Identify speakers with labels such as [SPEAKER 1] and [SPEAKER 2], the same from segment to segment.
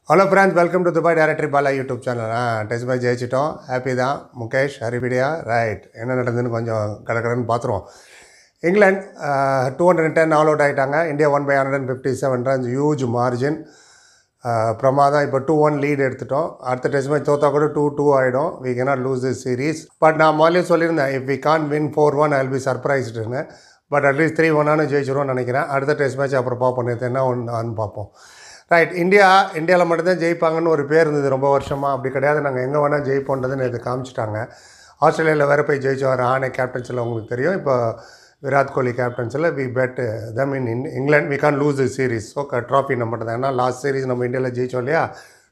[SPEAKER 1] hello friends welcome to Dubai directory Bala YouTube channel ah test match ஜெயிச்சிட்டோம் happy தான் முகேஷ் ஹரிபிடியா right என்ன நடந்ததுன்னு கொஞ்சம் கடற்கடன்னு பார்த்துருவோம் England two hundred ten all out ஆகிட்டாங்க India won by hundred and fifty seven runs huge margin பிரமாதம் இப்போ டூ ஒன் லீட் எடுத்துட்டோம் அடுத்த டெஸ்ட் மேட்ச் தோத்தா கூட டூ டூ ஆகிடும் வி cannot lose this series but நான் முதல்ல சொல்லியிருந்தேன் if we can win four one I be சர்ப்ரைஸ்டுன்னு பட் அட்லீஸ்ட் த்ரீ ஒன்னானு ஜெயிச்சிருவோம்னு நினைக்கிறேன் அடுத்த டெஸ்ட் மேட்ச் அப்புறம் பார்ப்போம் நேற்று என்ன ஒன்று பார்ப்போம் ரைட் இந்தியா இந்தியாவில் மட்டும்தான் ஜெயிப்பாங்கன்னு ஒரு பேர் இருந்தது ரொம்ப வருஷமாக அப்படி கிடையாது நாங்கள் எங்கே வேணால் ஜெயிப்போன்றதை நேற்று காமிச்சிட்டாங்க ஆஸ்திரேலியாவில் வேறு போய் ஜெயிச்சோம் ராணே கேப்டன்ஸில் உங்களுக்கு தெரியும் இப்போ விராட் கோலி கேப்டன்ஸில் we beat them in in England we can lose the series so trophy நம்மகிட்ட தான் ஏன்னா லாஸ்ட் சீரீஸ் நம்ம இந்தியாவில் ஜெயிச்சோம் இல்லையா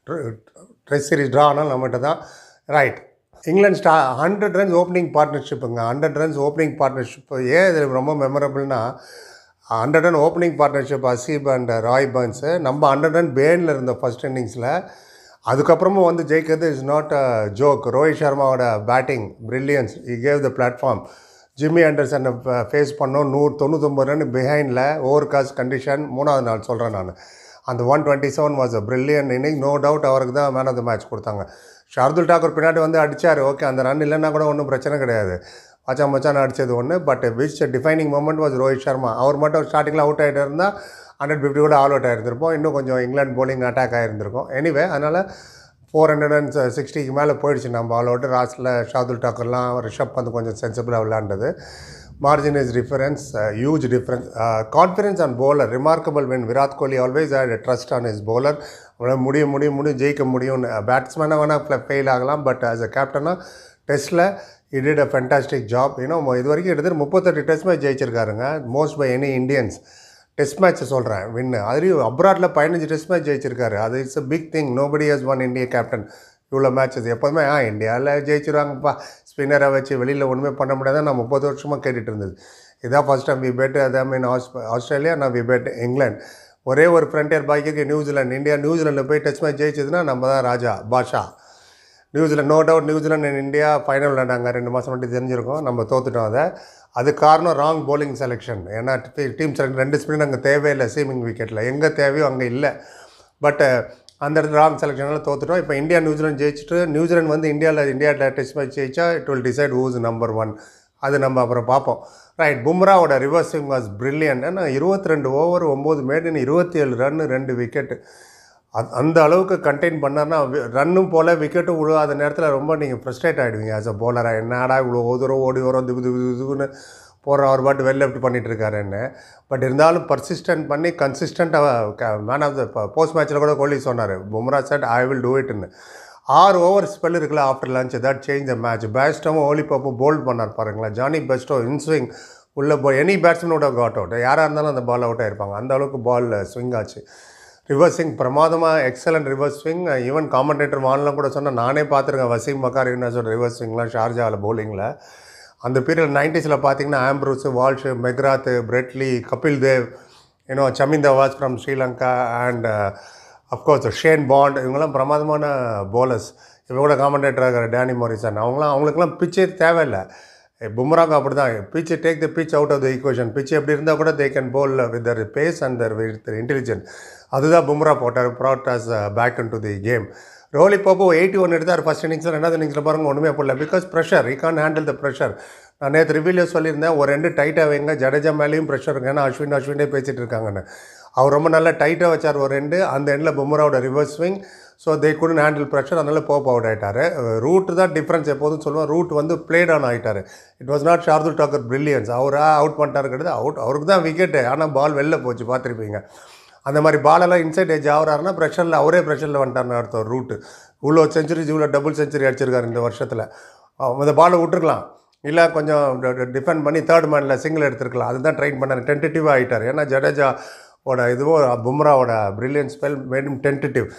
[SPEAKER 1] டெஸ்ட் சீரீஸ் ட்ரா ஆனாலும் நம்மகிட்ட தான் ரைட் இங்கிலாந்து ஸ்டா ஹண்ட்ரட் ரன்ஸ் ஓப்பனிங் பார்ட்னர்ஷிப்புங்க ஹண்ட்ரட் ரன்ஸ் ஓப்பனிங் பார்ட்னர்ஷிப் ஏன் இது ரொம்ப மெமரபிள்னா hundred run opening partnership Haseeb and Roy Burns நம்ம ஹண்ட்ரட் ரன் பேனில் இருந்த ஃபஸ்ட் இன்னிங்ஸில் அதுக்கப்புறமும் வந்து ஜெயிக்கிறது is not a joke Rohit சர்மாவோட batting brilliance he gave the platform Jimmy ஆண்டர்சனை ஃபேஸ் பண்ணோம் நூறு தொண்ணூத்தொம்பது ரன் பிஹைண்டில் ஓவர் காஸ்ட் கண்டிஷன் மூணாவது நாள் சொல்கிறேன் நான் அந்த one twenty seven was a brilliant inning no doubt அவருக்கு தான் மேன் ஆஃப் த மேட்ச் கொடுத்தாங்க ஷார்துல் டாக்கூர் பின்னாடி வந்து அடித்தார் ஓகே அந்த ரன் இல்லைன்னா கூட ஒன்றும் பிரச்சனை கிடையாது மச்சான் மச்சான் அடித்தது ஒன்று but which defining moment was Rohit Sharma அவர் மட்டும் ஸ்டார்டிங்கில் அவுட் ஆகிட்டு இருந்தால் ஹண்ட்ரட் ஃபிஃப்டி கூட ஆல் அவுட் ஆகிருந்திருப்போம் இன்னும் கொஞ்சம் இங்கிலாந்து bowling அட்டாக் ஆகிருந்திருக்கும் எனிவே அதனால் ஃபோர் ஹண்ட்ரட் அண்ட் சிக்ஸ்டிக்கு மேலே போயிடுச்சு நம்ம ஆல் அவுட் லாஸ்ட்டில் ஷாதுல் டாக்கர்லாம் ரிஷப் வந்து கொஞ்சம் சென்சிபிளாக விளாண்டது margin is difference huge difference confidence on bowler remarkable when Virat Kohli always had trust on his bowler அவனால் முடியும் முடியும் முடியும் ஜெயிக்க முடியும்னு பேட்ஸ்மேனாக வேணால் ஃபெயில் ஆகலாம் பட் ஆஸ் அ கேப்டனாக டெஸ்ட்டில் it did a fantastic job ஏன்னா இது வரைக்கும் எடுத்துகிட்டு முப்பத்தெட்டு டெஸ்ட் மேட்ச் ஜெயிச்சிருக்காருங்க most by any Indians test match சொல்கிறேன் வின்னு அதுலேயும் அப்ராட்டில் பதினஞ்சு டெஸ்ட் மேட்ச் ஜெயிச்சிருக்காரு அது it's a big thing nobody has won இந்திய கேப்டன் இவ்வளோ மேட்சஸ் எப்போதுமே ஆ இந்தியாவில் ஜெயிச்சிருவாங்கப்பா ஸ்பின்னரை வச்சு வெளியில் ஒன்றுமே பண்ண முடியாத நான் முப்பது வருஷமாக கேட்டுட்டு இருந்தது இதான் ஃபஸ்ட் டைம் வி பெட் அதே மீன் ஆஸ்திரேலியா நான் வி பெட் இங்கிலாந்து ஒரே ஒரு ஃப்ரண்டியர் பாய்க்கு நியூசிலாந்து இந்தியா நியூசிலாண்டில் போய் டெஸ்ட் மேட்ச் ஜெயிச்சதுன்னா நம்ம தான் Raja Basha New Zealand no doubt New Zealand and India final விளையாண்டாங்க ரெண்டு மாதம் மட்டும் தெரிஞ்சிருக்கோம் நம்ம தோத்துட்டோம் அதை அது காரணம் ராங் bowling செலெக்ஷன் ஏன்னா டீம் செலக்ட் ரெண்டு ஸ்பின் அங்கே தேவையில்லை சீமிங் விக்கெட்டில் எங்கே தேவையோ அங்கே இல்லை பட் அந்த இடத்துல ராங் செலெக்ஷனால தோத்துட்டோம் இப்போ இந்தியா நியூசிலாந்து ஜெயிச்சுட்டு நியூசிலாந்து வந்து இந்தியாவில் இந்தியாவில் டெஸ்ட் மேட்ச் ஜெயிச்சா it will decide who's number one அது நம்ம அப்புறம் பார்ப்போம் ரைட் பும்ராவோட ரிவர்ஸ் ஸ்விங் வாஸ் பிரில்லியன்ட் ஏன்னா இருபத்தி ரெண்டு ஓவர் ஒம்பது மேடுன்னு இருபத்தி ஏழு ரன்னு ரெண்டு விக்கெட்டு அந் அந்த அளவுக்கு கண்டெயின் பண்ணார்னா ரன்னும் போல் விக்கெட்டும் விழுவாத நேரத்தில் ரொம்ப நீங்கள் ஃப்ரஸ்ட்ரேட் ஆகிடுவீங்க ஆஸ் அ போலராக என்னடா இவ்வளோ தூரம் ஓடி வரோம் திபு திபு திபுன்னு போகிற அவர் பாட்டு வெளில எப்படி பண்ணிட்டு இருக்காருன்னு பட் இருந்தாலும் பர்சிஸ்டன்ட் பண்ணி கன்சிஸ்டண்ட்டாக மேன் ஆஃப் த போஸ்ட் மேட்ச்சில் கூட கோலி சொன்னார் Bumrah said I will do இட்னு ஆறு ஓவர் ஸ்பெல் இருக்குல்ல after lunch that change the match பேஸ்டமும் ஓலி பாப்பும் போல்ட் பண்ணார் பாருங்களேன் ஜானி பெஸ்டோ இன்ஸ்விங் உள்ள போ எனி பேட்ஸ்மேனோட காட் அவுட் யாராக இருந்தாலும் அந்த பால் அவுட் ஆயிருப்பாங்க அந்த அளவுக்கு பால் ஸ்விங் ஆச்சு ரிவர்ஸிங் பிரமாதமாக excellent reverse swing even commentator வான்லாம் கூட சொன்னால் நானே பார்த்துருக்கேன் வசீம் மக்கார் யூனாஸோட ரிவர்ஸ் ஸ்விங்லாம் ஷார்ஜாவில் bowlingல அந்த பீரியட் நைன்டிஸில் பார்த்தீங்கன்னா Ambrose Walsh McGrath Brett Lee Kapil Dev you know Chaminda Vaas from Sri Lanka and of course Shane Bond இவங்கெல்லாம் பிரமாதமான bowlers இப்போ கூட காமெண்டேட்டராக இருக்கிற டேனி மோரிசன் அவங்களாம் அவங்களுக்குலாம் பிச்சே தேவையில்லை பும்ராங்க அப்படி தான் பிச்சு take the pitch out of the equation pitch எப்படி இருந்தால் கூட they can bowl with their pace and their with intelligent அதுதான் பும்ரா போட்டார் Broad as back in to the game Ollie Pope eighty one எடுத்தார் ஃபஸ்ட் இன்னிங்ஸில் ரெண்டாவது இன்னிங்ஸில் பாருங்க ஒன்றுமே போடல because pressure he can handle the pressure நான் நேற்று ரிவ்யூலே சொல்லியிருந்தேன் ஒரு ரெண்டு டைட்டாக வைங்க ஜடேஜா மேலேயும் ப்ரெஷர் இருக்கு ஏன்னா அஸ்வின் அஸ்வினே பேசிகிட்டு இருக்காங்கன்னு அவர் ரொம்ப நல்லா டைட்டாக வச்சார் ஒரு ரெண்டு அந்த எண்டில் பும்ராவோட reverse swing so they couldn't handle pressure அதனால் போப் அவுட் ஆகிட்டார் ரூட் தான் டிஃப்ரென்ஸ் எப்போதும் சொல்லுவேன் ரூட் வந்து பிளேட் ஆன் ஆகிட்டார் it was not Shardul Thakur brilliance அவராக அவுட் பண்ணிட்டாரு கிடையாது அவுட் அவருக்கு தான் விக்கெட்டு ஆனால் பால் வெளில போச்சு பார்த்துருப்பீங்க அந்த மாதிரி பாலெல்லாம் இன்சைட் ஏஜ் ஆகிறாருன்னா ப்ரெஷரில் அவரே ப்ரெஷரில் வந்துட்டார்னு அர்த்தம் ரூட்டு இவ்வளோ செஞ்சுரிஸ் இவ்வளோ டபுள் செஞ்சுரி அடிச்சிருக்காரு இந்த வருஷத்தில் அந்த பாலை விட்டுருக்கலாம் இல்லை கொஞ்சம் டிஃபெண்ட் பண்ணி தேர்ட் மேனில் சிங்கிள் எடுத்துருக்கலாம் அதுதான் ட்ரைன் பண்ணார் டென்டேட்டிவாக ஆகிட்டார் ஏன்னா ஜடேஜா ஓட இதுவும் பும்ராவோட brilliant spell made them tentative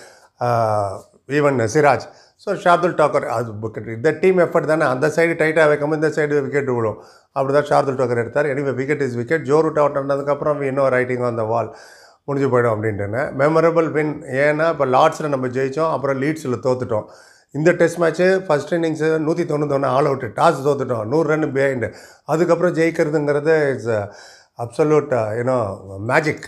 [SPEAKER 1] even Siraj so Shardul Thakur அது விக்கெட் இந்த டீம் எஃபர்ட் தானே அந்த சைடு டைட்டாக வைக்காம இந்த சைடு விக்கெட் விழும் அப்படி தான் ஷார்துல் டாக்கர் எடுத்தார் anyway wicket is wicket Joe Root out ஆனதுக்கப்புறம் இன்னும் ரைட்டிங் ஆன் த வால் முடிஞ்சு போயிடும் அப்படின்ட்டுன்னு மெமரபிள் வின் ஏன்னா இப்போ லார்ட்ஸில் நம்ம ஜெயித்தோம் அப்புறம் லீட்ஸில் தோத்துட்டோம் இந்த டெஸ்ட் மேட்ச்சு ஃபஸ்ட் இன்னிங்ஸு நூற்றி தொண்ணூத்தொன்று ஆல் அவுட்டு டாஸ் தோத்துட்டோம் நூறு ரன் பிஹைண்டு அதுக்கப்புறம் ஜெயிக்கிறதுங்கிறது இட்ஸ் அப்சல்யூட் யூனோ மேஜிக்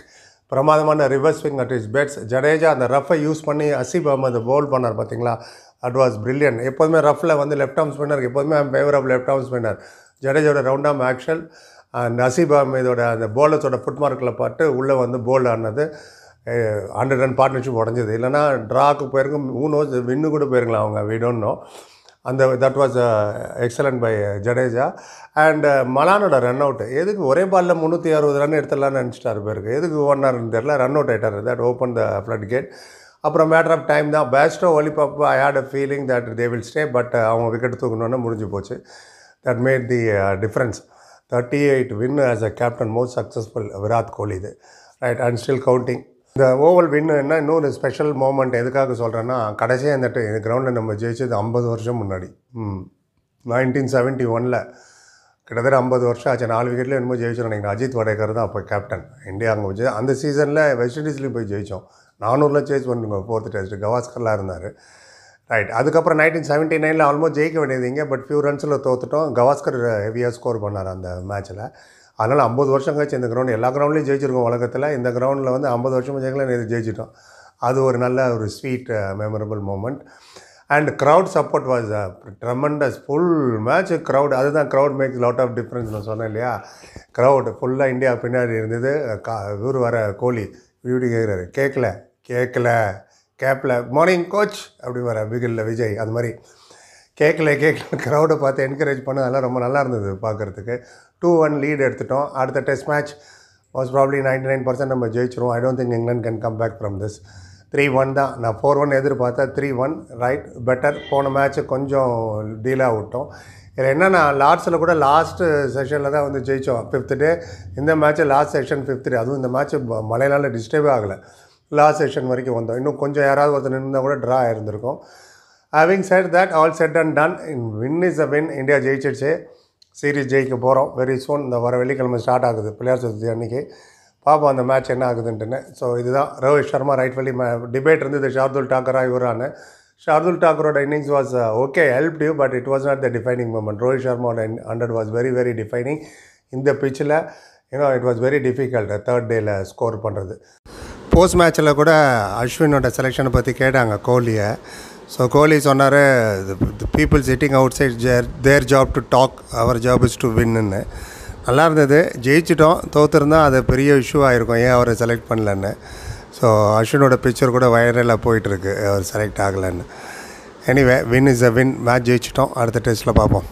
[SPEAKER 1] பிரமாதமான ரிவர்ஸ் ஸ்விங் அட் இஸ் பெட்ஸ் ஜடேஜா அந்த ரஃபை யூஸ் பண்ணி அசீப் அகமது பவுல் பண்ணார் பார்த்தீங்களா அட் வாஸ் பிரில்லியன் எப்போதுமே ரஃப்பில் வந்து லெஃப்ட் ஆர்ம் ஸ்பின்னர் எப்போதுமே ஃபேவரபிள் லெஃப்ட் ஆர்ம் ஸ்பின்னர் ஜடேஜோட round arm action and Haseeb அகமதோட அந்த போலர்ஸோட ஃபுட் மார்க்கில் பட்டு உள்ளே வந்து போல் ஆனது ஹண்ட்ரட் ரன் பார்ட்னர்ஷிப் உடஞ்சது இல்லைனா ட்ராக்கு போயிருக்கும் ஊனோஸ் வின்னு கூட போயிருக்கலாம் அவங்க we don't know அந்த that was excellent by Jadeja and மலானோட ரன் அவுட் எதுக்கு ஒரே பாலில் முந்நூற்றி அறுபது ரன் எடுத்துடலாம்னு நினச்சிட்டாரு பேருக்கு எதுக்கு ஓடினாருன்னு தெரில ரன் அவுட் ஆகிட்டார் that open the flood gate அப்புறம் மேட்டர் ஆஃப் டைம் தான் Bairstow Ollie Pope I had a feeling that they will stay but அவங்க விக்கெட் தூக்கணுன்னு முடிஞ்சு போச்சு that made the difference thirty eight win as a captain most successful Virat Kohli இது right and still counting இந்த Oval win என்ன இன்னொரு special moment எதுக்காக சொல்கிறேன்னா கடைசியாக இந்த கிரவுண்டில் நம்ம ஜெயிச்சது ஐம்பது வருஷம் முன்னாடி ம் நைன்டீன் செவன்ட்டி ஒனில் கிட்டத்தட்ட ஐம்பது வருஷம் ஆச்சு நாலு விக்கெட்டில் என்னமோ ஜெயிச்சோம் நினைக்கிறேன் அஜித் வடேகர் தான் அப்போ கேப்டன் இந்தியா அங்கே போய் அந்த சீசனில் வெஸ்ட் இண்டீஸ்லேயும் போய் ஜெயித்தோம் நானூறில் சேஸ் பண்ணுங்க ஃபோர்த் டெஸ்ட் கவாஸ்கர்லாம் இருந்தார் ரைட் அதுக்கப்புறம் நைன்டீன் செவன்ட்டி நைனில் ஆல்மோஸ்ட் ஜெயிக்க வேண்டியது இங்கே பட் ஃபியூ ரன்ஸில் தோத்துட்டோம் கவாஸ்கர் ஹெவியாக ஸ்கோர் பண்ணார் அந்த மேட்ச்சில் அதனால் ஐம்பது வருஷம் கழிச்சு இந்த கிரவுண்ட் எல்லா கிரவுண்ட்லேயும் ஜெயிச்சிருக்கோம் உலகத்தில் இந்த கிரவுண்டில் வந்து ஐம்பது வருஷம் ஜெயிக்கலாம் இது ஜெயிச்சிட்டோம் அது ஒரு நல்ல ஒரு sweet memorable moment and crowd support was tremendous full match crowd அதுதான் crowd makes lot of difference நான் சொன்னேன் இல்லையா க்ரௌட் ஃபுல்லாக இந்தியா பின்னாடி இருந்தது கா இவர் வர கோலி இப்படி கேட்குறாரு கேட்கல கேட்கல கேப்பில் மார்னிங் கோச் அப்படி வர பிகிலில் விஜய் அது மாதிரி கேட்கல கேட்கல க்ரௌடை பார்த்து என்கரேஜ் பண்ண அதெல்லாம் ரொம்ப நல்லா இருந்தது பார்க்குறதுக்கு டூ ஒன் லீட் எடுத்துட்டோம் அடுத்த test match was probably ninety nine percent நம்ம ஜெயிச்சிருவோம் I don't think England can come back from this three one தான் நான் ஃபோர் ஒன் எதிர்பார்த்தா த்ரீ ஒன் ரைட் பெட்டர் போன மேட்ச்சு கொஞ்சம் டீலாக விட்டோம் இதில் என்னென்னா லார்ட்ஸில் கூட லாஸ்ட்டு செஷனில் தான் வந்து ஜெயித்தோம் ஃபிஃப்த் டே இந்த match last session fifth day அதுவும் இந்த மேட்ச்சு மழைனால டிஸ்டர்பே ஆகலை லாஸ்ட் செஷன் வரைக்கும் வந்தோம் இன்னும் கொஞ்சம் யாராவது ஒருத்தர் நின்றுந்தால் கூட ட்ரா ஆயிருந்திருக்கும் having said that all said and done in win is a win India ஜெயிச்சிடுச்சு சீரீஸ் ஜெயிக்க போகிறோம் வெரி சூன் இந்த வர வெள்ளிக்கிழமை ஸ்டார்ட் ஆகுது பிள்ளையார் சதுர்த்தி அன்றைக்கி பார்ப்போம் அந்த மேட்ச் என்ன ஆகுதுன்ட்டுன்னு ஸோ இதுதான் ரோஹித் சர்மா ரைட் வழி டிபேட் இருந்தது ஷார்துல் டாக்கரா இவரான்னு ஷார்துல் டாக்கரோட innings was okay help due but it was not the defining moment Rohit சர்மாவோட hundred was very very defining இந்த பிச்சில் you know it was very difficult third டேயில் ஸ்கோர் பண்ணுறது போஸ்ட் மேட்ச்சில் கூட அஸ்வினோட செலெக்ஷனை பற்றி கேட்டாங்க கோலியை ஸோ கோலி சொன்னார் பீப்புள் சிட்டிங் அவுட் சைட் their their job to talk our job is to win நல்லா இருந்தது ஜெயிச்சிட்டோம் தோற்றுருந்தா அது பெரிய இஷ்யூ ஆகிருக்கும் ஏன் அவரை செலக்ட் பண்ணலன்னு ஸோ அஸ்வினோட பிக்சர் கூட வைரலாக போயிட்டுருக்கு அவர் செலக்ட் ஆகலைன்னு anyway win is a win match ஜெயிச்சிட்டோம் அடுத்த டெஸ்ட்டில் பார்ப்போம்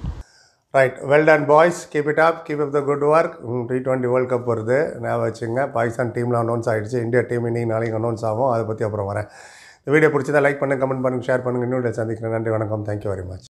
[SPEAKER 1] right well done boys keep it up keep up the good work T twenty World Cup வருது ஞாபகம் வச்சுங்க பாகிஸ்தான் டீமில் அனௌன்ஸ் ஆகிடுச்சு இந்தியா டீம் இன்னைக்கு நாளைக்கு அனௌன்ஸ் ஆகும் அதை பற்றி அப்புறம் வரேன் இந்த வீடியோ பிடிச்சதா லைக் பண்ணுங்கள் கமெண்ட் பண்ணுங்கள் ஷேர் பண்ணுங்கள் இன்னொரு சந்திக்கிறேன் நன்றி வணக்கம் தேங்க்யூ வெரி மச்